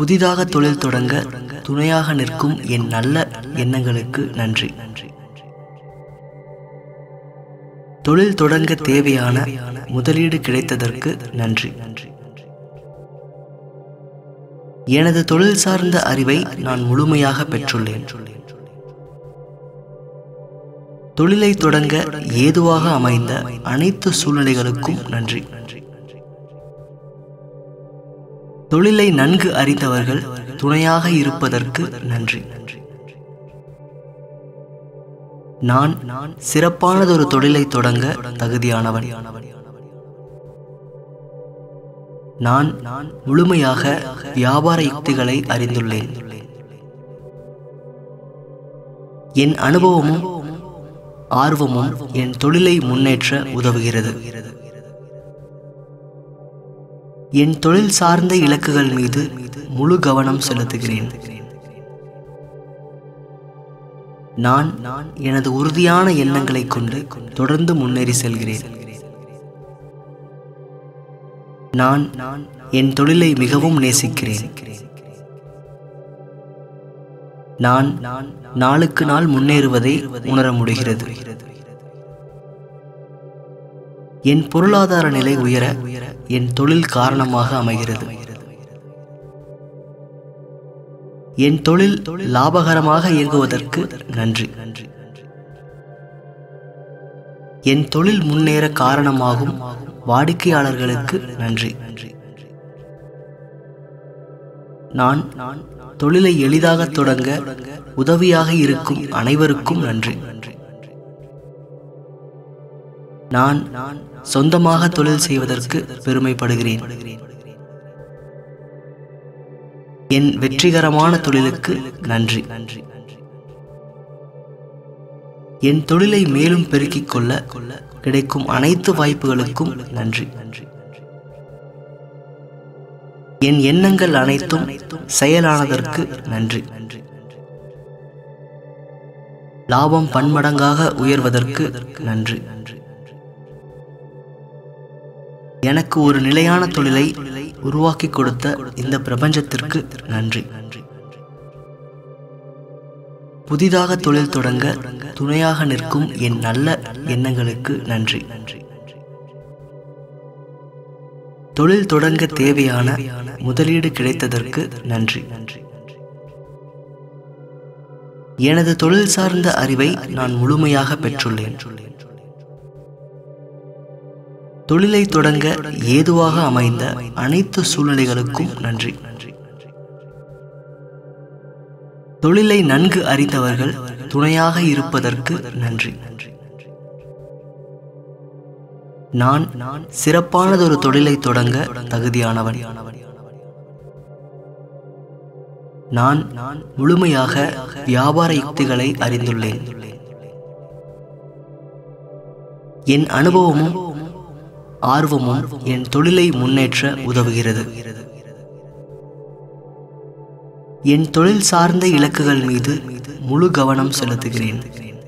புதிதாக தொழில் தொடங்க துணையாக நிற்கும் என் நல்ல எண்ணங்களுக்கு நன்றி தொழில் தொடங்க தேவையான முதலீடு கிடைத்ததற்கு நன்றி எனது தொழில் சார்ந்த அறிவை நான் முழுமையாக பெற்றுள்ளேன் தொழிலை தொடங்க ஏதுவாக அமைந்த அனைத்து சூழ்நிலைகளுக்கும் நன்றி தொழிலை நன்கு அறிந்தவர்கள் துணையாக இருப்பதற்கு நன்றி நான் சிறப்பானதொரு தொழிலை தொடங்க தகுதியானவன் நான் முழுமையாக வியாபார யுக்திகளை அறிந்துள்ளேன் என் அனுபவமும் ஆர்வமும் என் தொழிலை முன்னேற்ற உதவுகிறது என் தொழில் சார்ந்த இலக்குகள் மீது முழு கவனம் செலுத்துகிறேன் நான் எனது உறுதியான எண்ணங்களை கொண்டு தொடர்ந்து முன்னேறி செல்கிறேன் நான் என் தொழிலை மிகவும் நேசிக்கிறேன் நான் நாளுக்கு நாள் முன்னேறுவதை உணர முடிகிறது என் பொருளாதார நிலை உயர என் தொழில் காரணமாக அமைகிறது என் தொழில் லாபகரமாக இயங்குவதற்கு நன்றி என் தொழில் முன்னேற காரணமாகும் வாடிக்கையாளர்களுக்கு நன்றி நான் தொழிலை எளிதாக தொடங்க உதவியாக இருக்கும் அனைவருக்கும் நன்றி நான் சொந்தமாக தொழில் செய்வதற்கு பெருமைப்படுகிறேன் என் வெற்றிகரமான தொழிலுக்கு நன்றி என் தொழிலை மேலும் பெருக்கிக் கொள்ள கிடைக்கும் அனைத்து வாய்ப்புகளுக்கும் நன்றி என் எண்ணங்கள் அனைத்தும் செயலானதற்கு நன்றி லாபம் பன்மடங்காக உயர்வதற்கு நன்றி எனக்கு ஒரு நிலையான தொழிலை உருவாக்கி கொடுத்த இந்த பிரபஞ்சத்திற்கு நன்றி புதிதாக தொழில் தொடங்க துணையாக நிற்கும் என் நல்ல எண்ணங்களுக்கு நன்றி தொழில் தொடங்க தேவையான முதலீடு கிடைத்ததற்கு நன்றி எனது தொழில் சார்ந்த அறிவை நான் முழுமையாக பெற்றுள்ளேன் தொழிலை தொடங்க ஏதுவாக அமைந்த அனைத்து சூழ்நிலைகளுக்கும் நன்றி தொழிலை நன்கு அறிந்தவர்கள் துணையாக இருப்பதற்கு நன்றி நான் சிறப்பானதொரு தொழிலை தொடங்க தகுதியானவன் நான் முழுமையாக வியாபார யுக்திகளை அறிந்துள்ளேன் என் அனுபவமும் ஆர்வமும் என் தொழிலை முன்னேற்ற உதவுகிறது என் தொழில் சார்ந்த இலக்குகள் மீது முழு கவனம் செலுத்துகிறேன்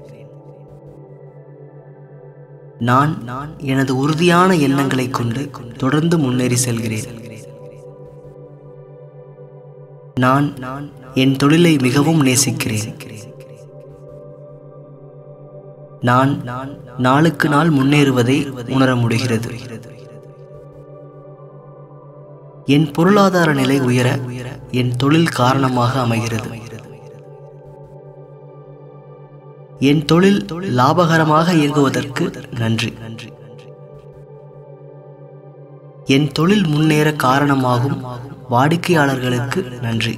நான் எனது உறுதியான எண்ணங்களை கொண்டு தொடர்ந்து முன்னேறி செல்கிறேன் நான் என் தொழிலை மிகவும் நேசிக்கிறேன் நான் நாளுக்கு நாள் முன்னேறுவதை உணர முடிகிறது என் பொருளாதார நிலை உயர என் தொழில் காரணமாக அமைகிறது என் தொழில் லாபகரமாக இயங்குவதற்கு நன்றி என் தொழில் முன்னேற காரணமாகும் வாடிக்கையாளர்களுக்கு நன்றி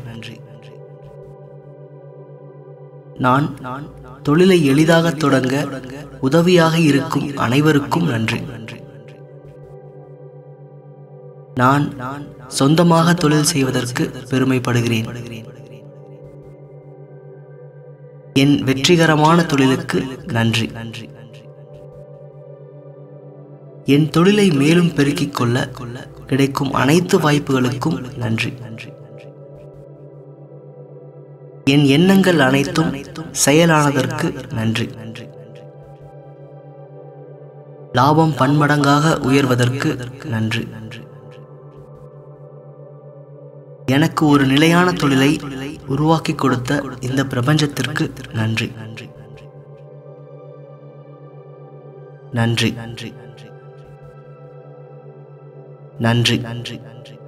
நான் தொழிலை எளிதாக தொடங்க உதவியாக இருக்கும் அனைவருக்கும் நன்றி நான் சொந்தமாக தொழில் செய்வதற்கு பெருமைப்படுகிறேன் என் வெற்றிகரமான தொழிலுக்கு நன்றி என் தொழிலை மேலும் பெருக்கிக் கொள்ள கிடைக்கும் அனைத்து வாய்ப்புகளுக்கும் நன்றி என் எண்ணங்கள் அனைத்தும் செயலானதற்கு நன்றி லாபம் பன்மடங்காக உயர்வதற்கு நன்றி எனக்கு ஒரு நிலையான தொழிலை உருவாக்கி கொடுத்த இந்த பிரபஞ்சத்திற்கு நன்றி நன்றி நன்றி நன்றி நன்றி நன்றி